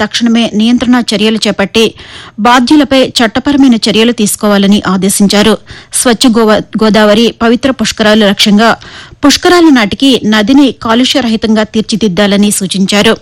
తక్షణమే నియంత్రణ చర్యలు చేపట్టి బాధ్యులపై చట్టపరమైన చర్యలు తీసుకోవాలని ఆదేశించారు స్వచ్ఛ గోవ- గోదావరి పవిత్ర పుష్కరాలు లక్ష్యంగా పుష్కరాల నాటికి నదిని కాలుష్యరహితంగా తీర్చిదిద్దాలని సూచించారు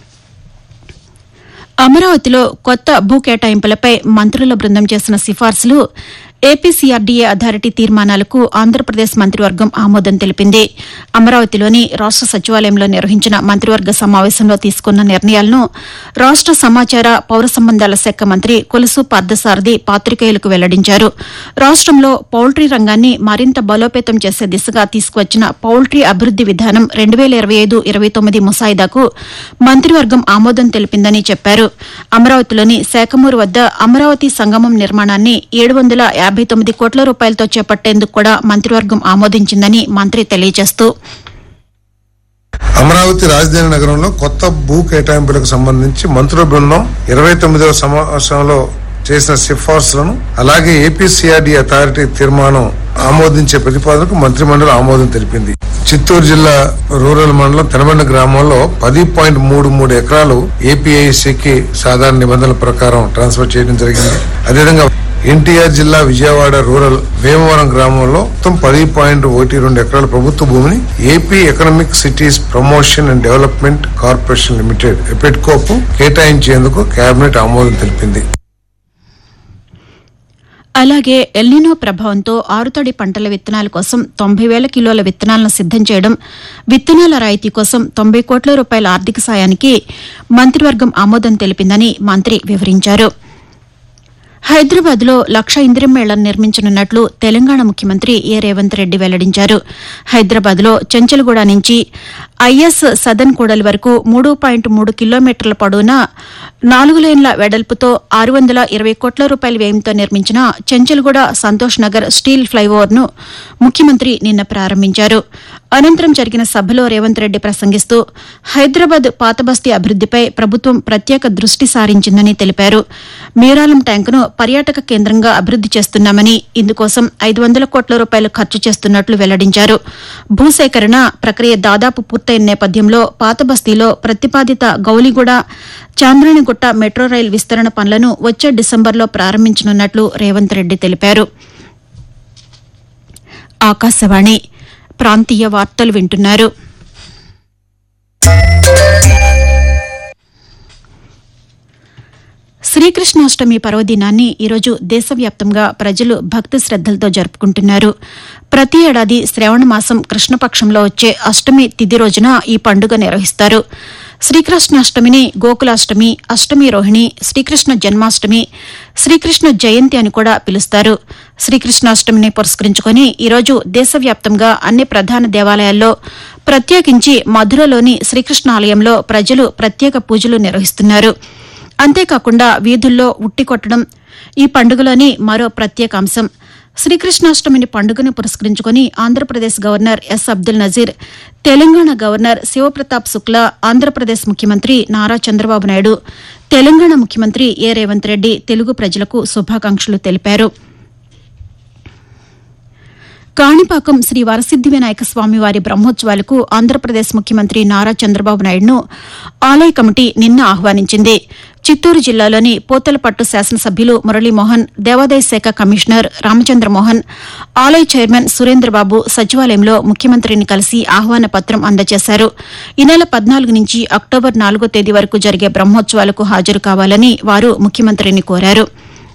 అమరావతిలో కొత్త భూ కేటాయింపులపై మంత్రుల బృందం చేసిన సిఫార్సులు ఏపీసీఆర్డీఏ అథారిటీ తీర్మానాలకు ఆంధ్రప్రదేశ్ మంత్రివర్గం ఆమోదం తెలిపింది అమరావతిలోని రాష్ట సచివాలయంలో నిర్వహించిన మంత్రివర్గ సమావేశంలో తీసుకున్న నిర్ణయాలను రాష్ట సమాచార పౌర సంబంధాల శాఖ మంత్రి కొలుసు పార్థసారథి పాతికేయులకు వెల్లడించారు రాష్టంలో పౌల్ట్రీ రంగాన్ని మరింత బలోపేతం చేసే దిశగా తీసుకువచ్చిన పౌల్ట్రీ అభివృద్ది విధానం రెండు వేల ఇరవై ఐదు ఇరవై తొమ్మిది ముసాయిదాకు మంత్రివర్గం ఆమోదం తెలిపిందని చెప్పారు అమరావతిలోని శాఖమూరు వద్ద అమరావతి సంగమం నిర్మాణాన్ని ఏడు వందల యాభై తొమ్మిది కోట్ల రూపాయలతో చేపట్టేందుకు కూడా మంత్రివర్గం ఆమోదించిందని మంత్రి తెలియజేస్తూ అమరావతి రాజధాని నగరంలో కొత్త భూ కేటాయింపులకు సంబంధించి మంత్రుల బృందం ఇరవై తొమ్మిదవ సమావేశంలో చేసిన సిఫార్సులను అలాగే ఏపీసీఆర్డీ అథారిటీ తీర్మానం ఆమోదించే ప్రతిపాదనకు మంత్రిమండలి ఆమోదం తెలిపింది చిత్తూరు జిల్లా రూరల్ మండలం తెనబండ గ్రామంలో పది పాయింట్ మూడు మూడు ఎకరాలు ఏపీఐసికి సాధారణ నిబంధనల ప్రకారం ట్రాన్స్ఫర్ చేయడం జరిగింది అదేవిధంగా ఎన్టీఆర్ జిల్లా విజయవాడ రూరల్ వేమవరం గ్రామంలో మొత్తం పది పాయింట్ ఒకటి రెండు ఎకరాల ప్రభుత్వ భూమిని AP economic cities promotion and development corporation limited ఎపెట్కోకు కేటాయించేందుకు కేబినెట్ ఆమోదం తెలిపింది అలాగే ఎల్నినో ప్రభావంతో ఆరుతడి పంటల విత్తనాల కోసం తొంభై వేల కిలోల విత్తనాలను సిద్దం చేయడం విత్తనాల రాయితీ కోసం తొంభై కోట్ల రూపాయల ఆర్థిక సాయానికి మంత్రివర్గం ఆమోదం తెలిపిందని మంత్రి వివరించారు హైదరాబాద్ లో లక్ష ఇందిరం మేళను నిర్మించనున్నట్లు తెలంగాణ ముఖ్యమంత్రి ఏ రేవంత్ రెడ్డి వెల్లడించారు హైదరాబాద్ లో చెంచల్గూడ నుంచి ఐఎస్ సదన్ కూడలి వరకు మూడు పాయింట్ మూడు కిలోమీటర్ల పొడవున నాలుగు లేన్ల వెడల్పుతో ఆరు వందల ఇరవై కోట్ల రూపాయల వ్యయంతో నిర్మించిన చెంచల్గూడ సంతోష్ నగర్ స్టీల్ ఫ్లైఓవర్ ను ముఖ్యమంత్రి నిన్న ప్రారంభించారు అనంతరం జరిగిన సభలో రేవంత్ రెడ్డి ప్రసంగిస్తూ హైదరాబాద్ పాతబస్తీ అభివృద్దిపై ప్రభుత్వం ప్రత్యేక దృష్టి సారించిందని తెలిపారు మీరాలం ట్యాంకును పర్యాటక కేంద్రంగా అభివృద్ది చేస్తున్నామని ఇందుకోసం ఐదు వందల కోట్ల రూపాయలు ఖర్చు చేస్తున్నట్లు వెల్లడించారు భూసేకరణ ప్రక్రియ దాదాపు పూర్తయిన నేపథ్యంలో పాతబస్తీలో ప్రతిపాదిత గౌలిగూడ చాంద్రాణిగుట్ట మెట్రో రైల్ విస్తరణ పనులను వచ్చే డిసెంబర్లో ప్రారంభించనున్నట్లు రేవంత్ రెడ్డి తెలిపారు ఆకాశవాణి ప్రాంతీయ వార్తలు వింటున్నారు శ్రీకృష్ణాష్టమి పర్వదినాన్ని ఈరోజు దేశవ్యాప్తంగా ప్రజలు భక్తి శ్రద్దలతో జరుపుకుంటున్నారు ప్రతి ఏడాది శ్రావణ మాసం కృష్ణపక్షంలో వచ్చే అష్టమి తిథి రోజున ఈ పండుగ నిర్వహిస్తారు శ్రీకృష్ణాష్టమిని గోకులాష్టమి అష్టమి రోహిణి శ్రీకృష్ణ జన్మాష్టమి శ్రీకృష్ణ జయంతి అని కూడా పిలుస్తారు శ్రీకృష్ణాష్టమిని పురస్కరించుకుని ఈరోజు దేశవ్యాప్తంగా అన్ని ప్రధాన దేవాలయాల్లో ప్రత్యేకించి మధురలోని శ్రీకృష్ణ ఆలయంలో ప్రజలు ప్రత్యేక పూజలు నిర్వహిస్తున్నారు అంతేకాకుండా వీధుల్లో ఉట్టి కొట్టడం ఈ పండుగలోని మరో ప్రత్యేక అంశం శ్రీకృష్ణాష్టమిని పండుగను పురస్కరించుకుని Andhra Pradesh governor S Abdul Nazir Telangana governor Shivpratap Shukla Andhra Pradesh ముఖ్యమంత్రి నారా చంద్రబాబు నాయుడు తెలంగాణ ముఖ్యమంత్రి ఏ రేవంత్ రెడ్డి తెలుగు ప్రజలకు శుభాకాంక్షలు తెలిపారు కాణిపాకం శ్రీ వరసిద్ది వినాయక స్వామి వారి బ్రహ్మోత్సవాలకు ఆంధ్రప్రదేశ్ ముఖ్యమంత్రి నారా చంద్రబాబు నాయుడును ఆలయ కమిటీ నిన్న ఆహ్వానించింది చిత్తూరు జిల్లాలోని పోతలపట్టు శాసనసభ్యులు మురళీమోహన్ దేవాదాయ శాఖ కమిషనర్ రామచంద్రమోహన్ ఆలయ చైర్మన్ సురేంద్రబాబు సచివాలయంలో ముఖ్యమంత్రిని కలిసి ఆహ్వాన పత్రం అందజేశారు ఈ నెల పద్నాలుగు నుంచి అక్టోబర్ నాలుగో తేదీ వరకు జరిగే బ్రహ్మోత్సవాలకు హాజరు కావాలని వారు ముఖ్యమంత్రిని కోరారు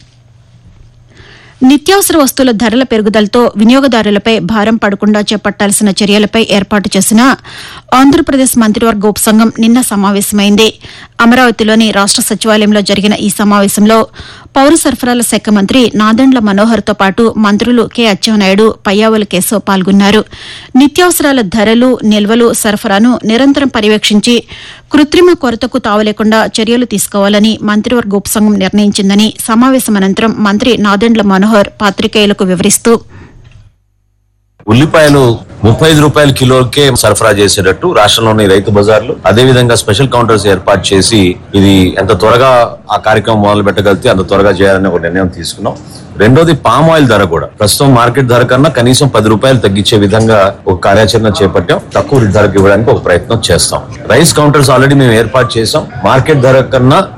నిత్యావసర వస్తువుల ధరల పెరుగుదలతో వినియోగదారులపై భారం పడకుండా చేపట్టాల్సిన చర్యలపై ఏర్పాటు చేసిన ఆంధ్రప్రదేశ్ మంత్రివర్గ ఉపసంఘం నిన్న సమావేశమైంది అమరావతిలోని రాష్ట సచివాలయంలో జరిగిన ఈ సమావేశంలో పౌర సరఫరాల శాఖ మంత్రి నాదెండ్ల మనోహర్తో పాటు మంత్రులు కె అచ్చెన్నాయుడు పయ్యావుల కేశవ్ పాల్గొన్నారు నిత్యావసరాల ధరలు నిల్వలు సరఫరాను నిరంతరం పర్యవేక్షించి కృత్రిమ కొరతకు తావలేకుండా చర్యలు తీసుకోవాలని మంత్రివర్గ ఉపసంఘం నిర్ణయించిందని సమావేశం అనంతరం మంత్రి నాదెండ్ల మనోహర్ పాతికేయులకు వివరిస్తూ ఉల్లిపాయలు ముప్పై ఐదు రూపాయల కిలోకే సరఫరా చేసేటట్టు రాష్ట్రంలోని రైతు బజార్లు అదే విధంగా స్పెషల్ కౌంటర్స్ ఏర్పాటు చేసి ఇది ఎంత త్వరగా ఆ కార్యక్రమం మొదలు పెట్టగలిగితే అంత త్వరగా చేయాలని ఒక నిర్ణయం తీసుకున్నాం రెండోది పామ్ ఆయిల్ ధర కూడా ప్రస్తుతం మార్కెట్ ధర కన్నా కనీసం పది రూపాయలు తగ్గించే విధంగా ఒక కార్యాచరణ చేపట్టాం తక్కువ ధరకు ఇవ్వడానికి ఒక ప్రయత్నం చేస్తాం రైస్ కౌంటర్స్ ఆల్రెడీ మేము ఏర్పాటు చేసాం మార్కెట్ ధర కన్నా